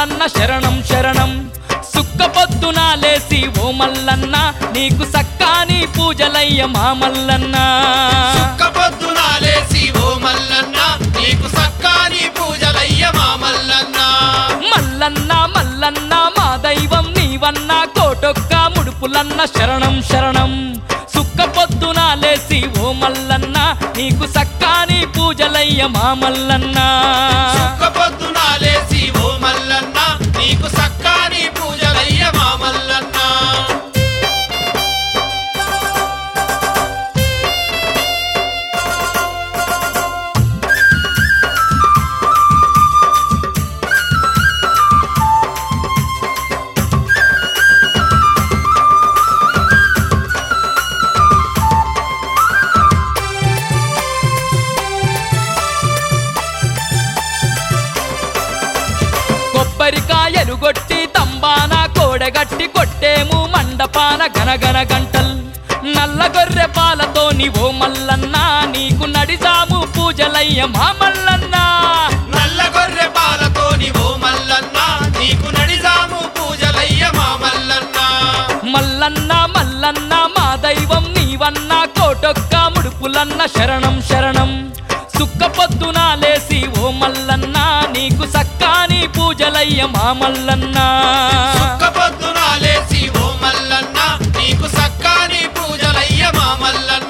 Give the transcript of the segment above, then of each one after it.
మల్లన్న శరణం శరణం సుక్క పొద్దున లేసి ఓ మల్లన్న నీకు సక్కాని పూజలయ్య మా మల్లన్న సుక్క పొద్దున లేసి ఓ మల్లన్న నీకు సక్కాని పూజలయ్య మా మల్లన్న మల్లన్న మల్లన్న మా దైవం నీవన్న కోటొక్క ముడుపులన్న శరణం శరణం సుక్క పొద్దున లేసి ఓ మల్లన్న నీకు సక్కాని పూజలయ్య మా మల్లన్న సుక్క పొద్దున లేసి ఓ మల్లన్న నీకు సక్కాని పూజలయ్య మా మల్లన్న కొబ్బరికాయలు కొట్టి తంబాన కోడగట్టి కొట్టేము మండపాన గనగన గంటల్ నల్ల గొర్రె పాలతో ఓ మల్లన్న నీకు నడిసాము పూజలయ్య మా మల్లన్న నల్ల గొర్రె పాలతోని ఓ మల్లన్న నీకు నడిజాము పూజలయ్య మా మల్లన్న మల్లన్న మల్లన్న మా దైవం నీవన్న కోటొక్క ముడుపులన్న శరణం శరణం సుక్క పొద్దున లేసి ఓ మల్లన్న నీకు సక్కాని పూజలయ్య మా మల్లన్న సుక్క పొద్దున లేసి ఓ మల్లన్న నీకు సక్కాని పూజలయ్య మా మల్లన్న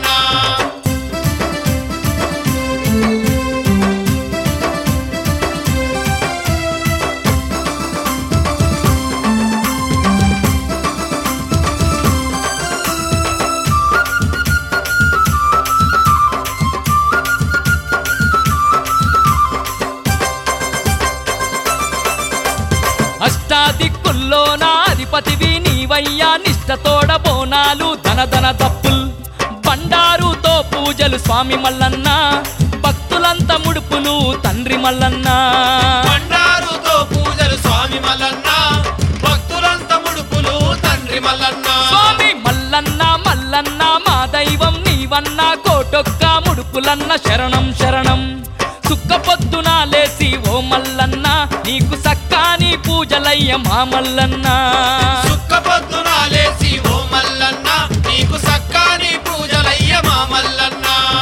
అష్టాదిక్కుల్లో నా అధిపతివి నీవయ్యా నిష్టతోడ బోనాలు ధన ధన తప్పుల్ బండారుతో పూజలు స్వామి మల్లన్న భక్తులంత ముడుపులు తండ్రి మల్లన్న బండారుతో పూజలు స్వామి మల్లన్న భక్తులంత ముడుపులు తండ్రి మల్లన్న స్వామి మల్లన్న మల్లన్న మా దైవం నీవన్న కోటొక్క ముడుపులన్న శరణం శరణం సుక్క పొద్దున లేసి ఓ మల్లన్న నీకు సక్కాని పూజలయ్య మా మల్లన్న సుక్క పొద్దున లేసి ఓ మల్లన్న నీకు సక్కాని పూజలయ్య మా మల్లన్న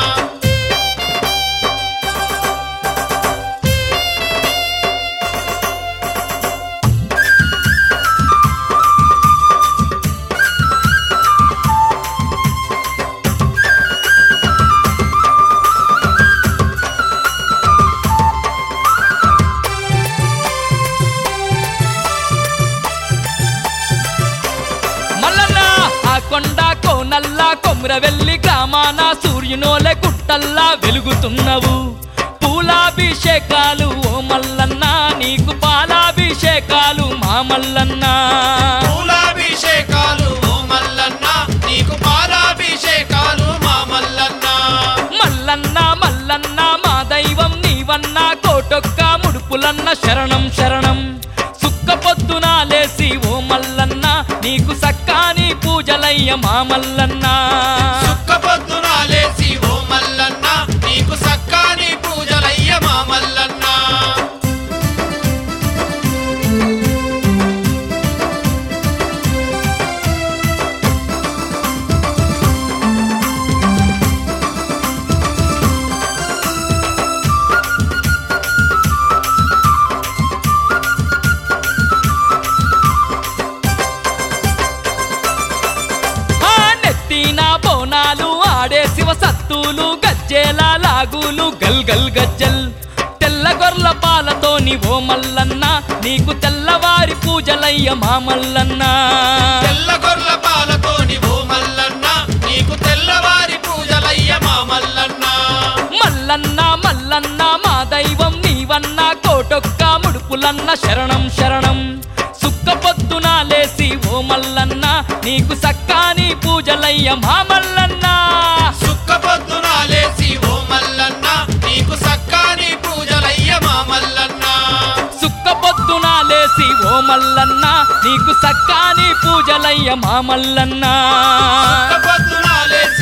మల్లన్న ఆ కొండ కోనల్ల కొమ్రవెల్లి గ్రామాన సూర్యునోలే గుట్టల్లా వెలుగుతున్నవు పూలాభిషేకాలు ఓ మల్లన్న నీకు పాలాభిషేకాలు మా మల్లన్న పూలాభిషేకాలు ఓ మల్లన్న నీకు పాలాభిషేకాలు మా మల్లన్న మల్లన్న మల్లన్న మా దైవం నీవన్న కోటొక్క ముడుపులన్న శరణం శరణం సుక్క పొద్దున లేసి ఓ మల్లన్న నీకు సక్కాని పూజలయ్య మా మల్లన్న సుక్క పొద్దున లేసి ఓ మల్లన్న నీకు సక్కాని పూజలయ్య మా మల్లన్న ఆ నెత్తిన బోనాలు ఆడే శివ సత్తులు గజ్జేల లాగులు గల్ గల్ గజ్జల్ తెల్ల గొర్ల పాలతో ఓ మల్లన్న నీకు తెల్లవారి పూజలయ్య మా మల్లన్న తెల్ల గొర్ల పాలతోని ఓ మల్లన్న నీకు తెల్లవారి పూజలయ్య మా మల్లన్న మల్లన్న మల్లన్న మా దైవం నీవన్న కోటొక్క ముడుపులన్న శరణం శరణం సుక్క పొద్దున లేసి ఓ మల్లన్న నీకు సక్కాని పూజలయ్య మా మల్లన్న సుక్క పొద్దున లేసి ఓ మల్లన్న నీకు సక్కాని పూజలయ్య మా మల్లన్న సుక్క పొద్దున లేసి ఓ మల్లన్న నీకు సక్కాని పూజలయ్య మా మల్లన్న సుక్క పొద్దున లేసి